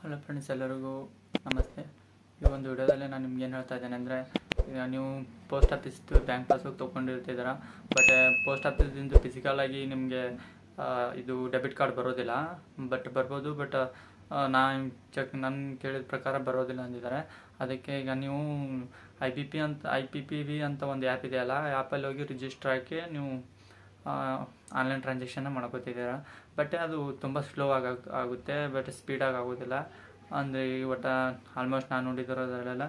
hello friends ಎಲ್ಲರಿಗೂ ನಮಸ್ತೆ ಈ ಒಂದು ವಿಡಿಯೋದಲ್ಲಿ ನಾನು ನಿಮ್ಗೆ ಏನು ಹೇಳ್ತಾ ಇದ್ದೇನೆ ಅಂದರೆ ಈಗ ನೀವು ಪೋಸ್ಟ್ ಆಫೀಸ್ದು ಬ್ಯಾಂಕ್ ಪಾಸ್ಬುಕ್ ತೊಗೊಂಡಿರ್ತಿದ್ದೀರ ಬಟ್ ಪೋಸ್ಟ್ ಆಫೀಸ್ದಿಂದ ಫಿಸಿಕಲ್ ಆಗಿ ನಿಮಗೆ ಇದು ಡೆಬಿಟ್ ಕಾರ್ಡ್ ಬರೋದಿಲ್ಲ ಬಟ್ ಬರ್ಬೋದು ಬಟ್ ನಾನು ಚೆಕ್ ನಾನು ಕೇಳಿದ ಪ್ರಕಾರ ಬರೋದಿಲ್ಲ ಅಂದಿದ್ದಾರೆ ಅದಕ್ಕೆ ಈಗ ನೀವು ಐ ಪಿ ಪಿ ಅಂತ ಐ ಪಿ ಪಿ ವಿ ಅಂತ ಒಂದು ಆ್ಯಪ್ ಇದೆಯಲ್ಲ ಆ ಆ್ಯಪಲ್ಲಿ ಹೋಗಿ ರಿಜಿಸ್ಟರ್ ಹಾಕಿ ನೀವು ಆನ್ಲೈನ್ ಟ್ರಾನ್ಸಾಕ್ಷನ್ನ ಮಾಡ್ಕೋತಿದ್ದೀರ ಬಟ್ ಅದು ತುಂಬ ಸ್ಲೋ ಆಗ ಆಗುತ್ತೆ ಬಟ್ ಸ್ಪೀಡಾಗಿ ಆಗೋದಿಲ್ಲ ಅಂದರೆ ಒಟ್ಟು ಆಲ್ಮೋಸ್ಟ್ ನಾನು ನೋಡಿದಿರೋದ್ರಲ್ಲೆಲ್ಲ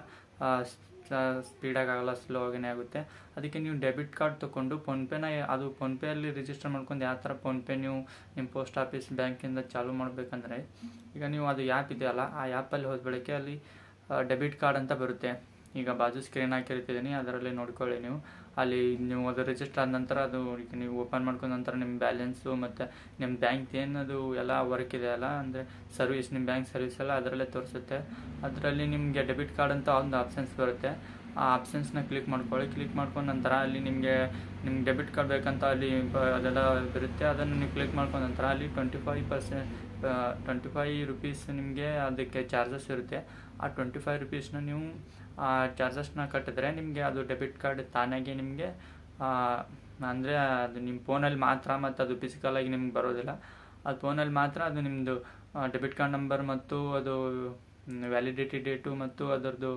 ಸ್ಪೀಡಾಗಿ ಆಗಲ್ಲ ಸ್ಲೋ ಆಗಿನೇ ಆಗುತ್ತೆ ಅದಕ್ಕೆ ನೀವು ಡೆಬಿಟ್ ಕಾರ್ಡ್ ತೊಗೊಂಡು ಫೋನ್ಪೇನ ಅದು ಫೋನ್ಪೇಯಲ್ಲಿ ರಿಜಿಸ್ಟರ್ ಮಾಡ್ಕೊಂಡು ಯಾವ ಥರ ಫೋನ್ಪೇ ನೀವು ನಿಮ್ಮ ಪೋಸ್ಟ್ ಆಫೀಸ್ ಬ್ಯಾಂಕಿಂದ ಚಾಲೂ ಮಾಡಬೇಕಂದ್ರೆ ಈಗ ನೀವು ಅದು ಆ್ಯಪ್ ಇದೆಯಲ್ಲ ಆ ಆ್ಯಪಲ್ಲಿ ಹೋದ ಬಳಿಕೆ ಅಲ್ಲಿ ಡೆಬಿಟ್ ಕಾರ್ಡ್ ಅಂತ ಬರುತ್ತೆ ಈಗ ಬಾಜು ಸ್ಕ್ರೀನ್ ಹಾಕಿರ್ತಿದ್ದೀನಿ ಅದರಲ್ಲಿ ನೋಡ್ಕೊಳ್ಳಿ ನೀವು ಅಲ್ಲಿ ನೀವು ಅದು ರಿಜಿಸ್ಟರ್ ಆದ ನಂತರ ಅದು ಈಗ ನೀವು ಓಪನ್ ಮಾಡ್ಕೊಂಡ ನಂತರ ನಿಮ್ಮ ಬ್ಯಾಲೆನ್ಸು ಮತ್ತು ನಿಮ್ಮ ಬ್ಯಾಂಕ್ ಏನದು ಎಲ್ಲ ವರ್ಕ್ ಇದೆ ಅಲ್ಲ ಅಂದರೆ ಸರ್ವಿಸ್ ನಿಮ್ಮ ಬ್ಯಾಂಕ್ ಸರ್ವಿಸ್ ಎಲ್ಲ ಅದರಲ್ಲೇ ತೋರಿಸುತ್ತೆ ಅದರಲ್ಲಿ ನಿಮಗೆ ಡೆಬಿಟ್ ಕಾರ್ಡ್ ಅಂತ ಒಂದು ಆಪ್ಷನ್ಸ್ ಬರುತ್ತೆ ಆ ಆಪ್ಷನ್ಸ್ನ ಕ್ಲಿಕ್ ಮಾಡ್ಕೊಳ್ಳಿ ಕ್ಲಿಕ್ ಮಾಡ್ಕೊಂಡ ನಂತರ ಅಲ್ಲಿ ನಿಮಗೆ ನಿಮ್ಗೆ ಡೆಬಿಟ್ ಕಾರ್ಡ್ ಬೇಕಂತ ಅಲ್ಲಿ ಬ- ಅದೆಲ್ಲ ಬರುತ್ತೆ ಅದನ್ನು ನೀವು ಕ್ಲಿಕ್ ಮಾಡ್ಕೊಂಡ ನಂತರ ಅಲ್ಲಿ twenty five percent twenty five rupees ನಿಮಗೆ ಅದಕ್ಕೆ ಚಾರ್ಜಸ್ ಇರುತ್ತೆ ಆ ಟ್ವೆಂಟಿ ಫೈವ್ ರುಪೀಸ್ನ ನೀವು ಆ ಚಾರ್ಜಸ್ನ ಕಟ್ಟಿದ್ರೆ ನಿಮಗೆ ಅದು ಡೆಬಿಟ್ ಕಾರ್ಡ್ ತಾನಾಗೆ ನಿಮಗೆ ಅಂದರೆ ಅದು ನಿಮ್ಮ ಫೋನಲ್ಲಿ ಮಾತ್ರ ಮತ್ತು ಅದು ಫಿಸಿಕಲಾಗಿ ನಿಮ್ಗೆ ಬರೋದಿಲ್ಲ ಅದು ಫೋನಲ್ಲಿ ಮಾತ್ರ ಅದು ನಿಮ್ಮದು ಡೆಬಿಟ್ ಕಾರ್ಡ್ ನಂಬರ್ ಮತ್ತು ಅದು ವ್ಯಾಲಿಡಿಟಿ ಡೇಟು ಮತ್ತು ಅದರದ್ದು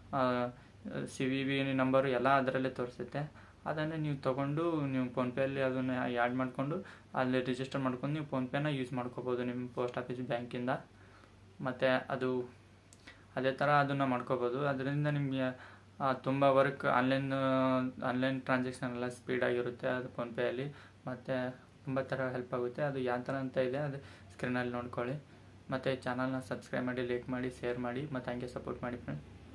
ಸಿ ವಿ ವಿ ನಂಬರು ಎಲ್ಲ ಅದರಲ್ಲೇ ತೋರಿಸುತ್ತೆ ಅದನ್ನು ನೀವು ತೊಗೊಂಡು ನೀವು ಫೋನ್ಪೇಯಲ್ಲಿ ಅದನ್ನು ಆ್ಯಡ್ ಮಾಡಿಕೊಂಡು ಅಲ್ಲಿ ರಿಜಿಸ್ಟರ್ ಮಾಡ್ಕೊಂಡು ನೀವು ಫೋನ್ಪೇನ ಯೂಸ್ ಮಾಡ್ಕೋಬೋದು ನಿಮ್ಮ ಪೋಸ್ಟ್ ಆಫೀಸ್ ಬ್ಯಾಂಕಿಂದ ಮತ್ತು ಅದು ಅದೇ ಥರ ಅದನ್ನು ಮಾಡ್ಕೋಬೋದು ಅದರಿಂದ ನಿಮಗೆ ತುಂಬ ವರ್ಕ್ ಆನ್ಲೈನ್ ಆನ್ಲೈನ್ ಟ್ರಾನ್ಸಾಕ್ಷನ್ ಎಲ್ಲ ಸ್ಪೀಡಾಗಿರುತ್ತೆ ಅದು ಫೋನ್ಪೇಯಲ್ಲಿ ಮತ್ತು ತುಂಬ ಥರ ಹೆಲ್ಪ್ ಆಗುತ್ತೆ ಅದು ಯಾವ ಥರ ಅಂತ ಇದೆ ಅದು ಸ್ಕ್ರೀನಲ್ಲಿ ನೋಡ್ಕೊಳ್ಳಿ ಮತ್ತು ಚಾನಲ್ನ ಸಬ್ಸ್ಕ್ರೈಬ್ ಮಾಡಿ ಲೈಕ್ ಮಾಡಿ ಶೇರ್ ಮಾಡಿ ಮತ್ತು ಹಂಗೆ ಸಪೋರ್ಟ್ ಮಾಡಿ ಫ್ರೆಂಡ್